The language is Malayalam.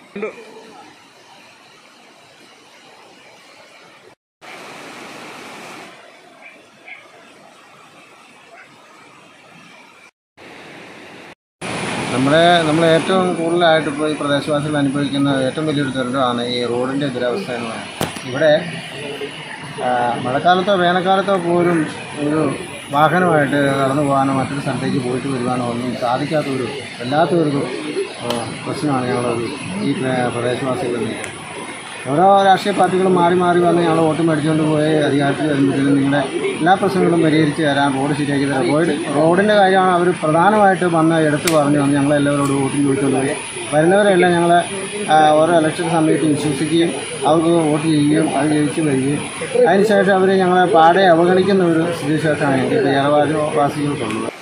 നമ്മുടെ നമ്മൾ ഏറ്റവും കൂടുതലായിട്ട് ഇപ്പോൾ ഈ പ്രദേശവാസികൾ അനുഭവിക്കുന്ന ഏറ്റവും വലിയൊരു ദുരന്തമാണ് ഈ റോഡിൻ്റെ ദുരവസ്ഥ എന്ന് പറയുന്നത് ഇവിടെ ആ, മഴക്കാലത്തോ വേനൽക്കാലത്തോ പോലും ഒരു വാഹനമായിട്ട് കടന്നു പോകാനോ മറ്റൊരു സ്ഥലത്തേക്ക് പോയിട്ട് വരുവാനോ ഒന്നും സാധിക്കാത്ത ഒരു വല്ലാത്തൊരു ആ, പ്രശ്നമാണ് ഞങ്ങളൊരു ഈ പ്ര- പ്രദേശവാസികളിൽ നിന്ന് ഓരോ രാഷ്ട്രീയ പാർട്ടികളും മാറി മാറി വന്ന് ഞങ്ങൾ വോട്ട് മേടിച്ചുകൊണ്ട് പോയി അധികാരത്തിൽ വരുമ്പോഴത്തേനും നിങ്ങളുടെ എല്ലാ പ്രശ്നങ്ങളും പരിഹരിച്ച് തരാം റോഡ് ശരിയാക്കി തരാം റോഡ് റോഡിൻ്റെ കാര്യമാണ് അവർ പ്രധാനമായിട്ട് വന്ന് എടുത്ത് പറഞ്ഞു വന്ന് ഞങ്ങളെല്ലാവരോട് വോട്ടും ചോദിച്ചുകൊണ്ട് പോയി വരുന്നവരെല്ലാം ഞങ്ങൾ ഓരോ ഇലക്ഷൻ സമയത്ത് വിശ്വസിക്കുകയും അവർക്ക് വോട്ട് ചെയ്യുകയും അത് ജയിച്ച് വരികയും അതിനുശേഷം അവർ ഞങ്ങളെ പാടെ അവഗണിക്കുന്ന ഒരു സ്ഥിതിവിശേഷമാണ് എനിക്ക് കേരളവാസികൾക്കുള്ളത്